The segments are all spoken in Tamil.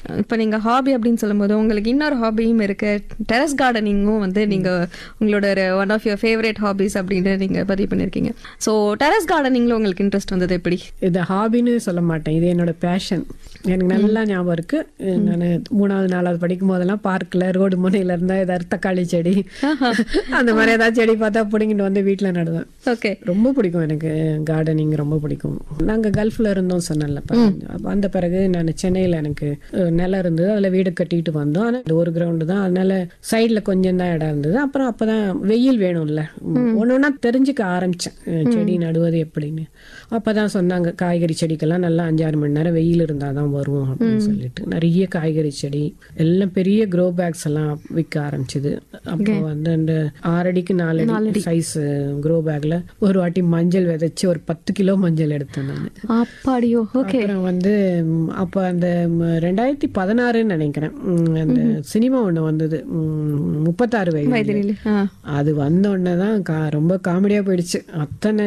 இப்போ நீங்க ஹாபி அப்படின்னு சொல்லும்போது உங்களுக்கு இன்னொரு ஹாபியும் இருக்கு டெரஸ் கார்டனிங்கும் வந்து நீங்க உங்களோட one of your favourite hobbies அப்படின்னு நீங்க பதிவு பண்ணிருக்கீங்க ஸோ டெரஸ் கார்டனிங்ல உங்களுக்கு இன்ட்ரெஸ்ட் வந்தது எப்படி இது ஹாபின்னு சொல்ல மாட்டேன் இது என்னோட பேஷன் எனக்கு நல்லா ஞாபகம் இருக்கு நான் மூணாவது நாலாவது படிக்கும் போதெல்லாம் பார்க்கில் ரோடு முனையில இருந்தா ஏதாவது தக்காளி செடி அந்த மாதிரி ஏதாவது செடி பார்த்தா பிடிங்கிட்டு வந்து வீட்டில் நடுவேன் ஓகே ரொம்ப பிடிக்கும் எனக்கு கார்டனிங் ரொம்ப பிடிக்கும் நாங்க கல்ஃப்ல இருந்தோம் சொன்னேன்ல அப்ப அந்த பிறகு நான் சென்னையில எனக்கு அஹ், நிலம் இருந்தது அதுல வீடு கட்டிட்டு வந்தோம் ஆனா இந்த ஒரு கிரவுண்டு தான் அதனால சைடுல கொஞ்சம் தான் இடம் இருந்தது அப்புறம் அப்பதான் வெயில் வேணும்ல ஒன்று ஒன்றா தெரிஞ்சுக்க ஆரம்பிச்சேன் அஹ், செடி நடுவது எப்படின்னு அப்பதான் சொன்னாங்க காய்கறி செடிக்கெல்லாம் நல்லா அஞ்சாறு மணி நேரம் வெயில் இருந்தாதான் வரும் அப்படின்னு சொல்லிட்டு நிறைய காய்கறி செடி எல்லாம் பெரிய க்ரோ பேக்ஸ் எல்லாம் விற்க ஆரம்பிச்சது அப்போ வந்து அந்த ஆறடிக்கு நாலு அடி சைஸ் க்ரோ பேக்ல ஒரு வாட்டி மஞ்சள் விதைச்சு ஒரு பத்து கிலோ மஞ்சள் எடுத்தேன் நான் அப்பாடியோ ஓகே அப்புறம் வந்து ம், அப்போ அந்த ம், ரெண்டாயிரத்தி பதினாறுன்னு நினைக்கிறேன் ம், அந்த சினிமா ஒண்ணு வந்தது ம், முப்பத்தாறு வயது வயதிலே ஆ அது வந்த உடனே தான் கா ரொம்ப காமெடியாக போயிடுச்சு அத்தனை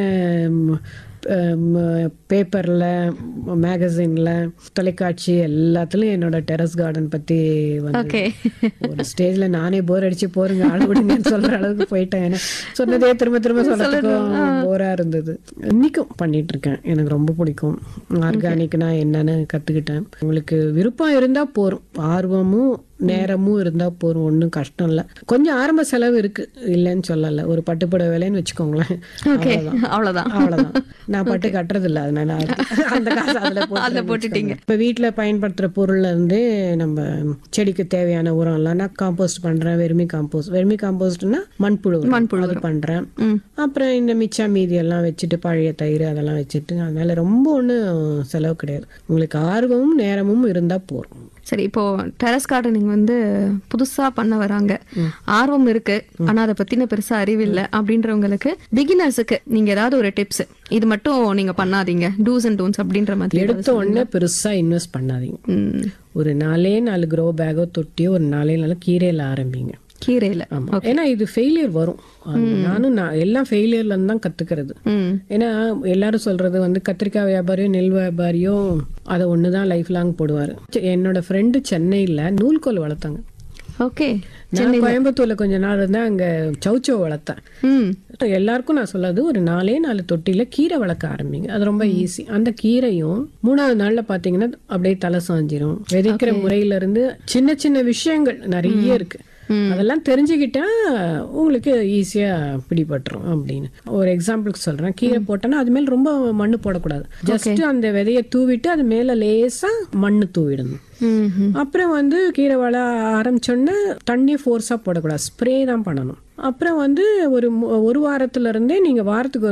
பேப்பரில் மேகசினில் தொலைக்காட்சி எல்லாத்துலேயும் என்னோட டெரஸ் கார்டன் பற்றி வந்து ஓகே ஒரு ஸ்டேஜ்ல நானே போர் அடிச்சு போருங்க ஆள் விடுங்கன்னு சொல்ற அளவுக்கு போயிட்டேன் ஏன்னா சொன்னதே திரும்ப திரும்ப சொல்றதுக்கும் போரா இருந்தது இன்னைக்கும் பண்ணிட்டு இருக்கேன் எனக்கு ரொம்ப பிடிக்கும் ஆர்கானிக்னா என்னன்னு கத்துக்கிட்டேன் உங்களுக்கு விருப்பம் இருந்தா போரும் ஆர்வமும் நேரமும் இருந்தா போரும் ஒன்றும் கஷ்டம் இல்லை கொஞ்சம் ஆரம்ப செலவு இருக்கு இல்லைன்னு சொல்லல ஒரு பட்டுப்புடவை விலைன்னு வச்சுக்கோங்களேன் ஓகே அவ்வளவுதான். அவ்வளவுதான் அவ்வளவுதான் நான் பட்டு கட்டுறது இல்ல அதனால அது- அந்த காசு அதுல அதுல போட்டு போட்டுட்டீங்க. இப்ப வீட்ல பயன்படுத்துற பொருள்ல இருந்து நம்ம செடிக்கு தேவையான உரம் எல்லாம் நான் காம்போஸ்ட் பண்றேன் வெர்மி காம்போஸ்ட் வெர்மி காம்போஸ்ட்னா மண்புழு உரம். மண்புழு அது பண்றேன் ம். அப்புறம் இந்த மிச்சா மீதி எல்லாம் வச்சுட்டு பழைய தயிர் அதெல்லாம் வச்சுட்டு அதனால ரொம்ப ஒண்ணும் செலவு கிடையாது உங்களுக்கு ஆர்வமும் நேரமும் இருந்தா போதும் சரி இப்போ டெரஸ் கார்டனிங் வந்து புதுசா பண்ண வராங்க ஆர்வம் இருக்கு ஆனா அதை பத்தின பெருசா அறிவு இல்ல அப்படின்றவங்களுக்கு பிகினர்ஸுக்கு நீங்க ஏதாவது ஒரு டிப்ஸ் இது மட்டும் நீங்க பண்ணாதீங்க டூஸ் அண்ட் டோன்ஸ் அப்படின்ற மாதிரி எடுத்த உடனே பெருசா இன்வெஸ்ட் பண்ணாதீங்க ம், ஒரு நாலே நாலு க்ரோ பேக்கோ தொட்டியோ ஒரு நாலே நாலு கீரையில ஆரம்பிங்க கீரையில ஆமா ஏன்னா இது ஃபெயிலியர் வரும் அது நானும் நான் எல்லாம் ஃபெயிலியர்ல இருந்து தான் கத்துக்கிறது ம் ஏன்னா எல்லாரும் சொல்றது வந்து கத்திரிக்காய் வியாபாரியோ நெல் வியாபாரியோ அதை ஒண்ணுதான் லைஃப் லாங் போடுவாரு என்னோட ஃப்ரெண்டு சென்னையில நூல்கோல் வளர்த்தாங்க ஓகே நான் கோயம்புத்தூர்ல கொஞ்ச நாள் இருந்தேன் அங்க சௌச்சோ வளர்த்தேன் ம் எல்லாருக்கும் நான் சொல்லாது ஒரு நாலே நாலு தொட்டியில கீரை வளர்க்க ஆரம்பிங்க அது ரொம்ப ஈஸி அந்த கீரையும் மூணாவது நாள்ல பாத்தீங்கன்னா அப்படியே தலை சாஞ்சிரும் விதைக்கிற முறையில இருந்து சின்ன சின்ன விஷயங்கள் நிறைய இருக்கு அதெல்லாம் தெரிஞ்சுக்கிட்டா உங்களுக்கு ஈஸியா பிடிபட்டுரும் அப்படின்னு ஒரு எக்ஸாம்பிளுக்கு சொல்றேன் கீரை போட்டோன்னா அது மேல ரொம்ப மண்ணு போடக்கூடாது ஜஸ்ட் அந்த விதைய தூவிட்டு அது மேல லேசா மண்ணு தூவிடணும் ம் ம். அப்புறம் வந்து கீரை வள ஆரம்பிச்சோன்னே தண்ணி ஃபோர்ஸாக போடக்கூடாது ஸ்ப்ரே தான் பண்ணணும் அப்புறம் வந்து ஒரு மு- ஒரு வாரத்துல இருந்தே நீங்க வாரத்துக்கு ஒரு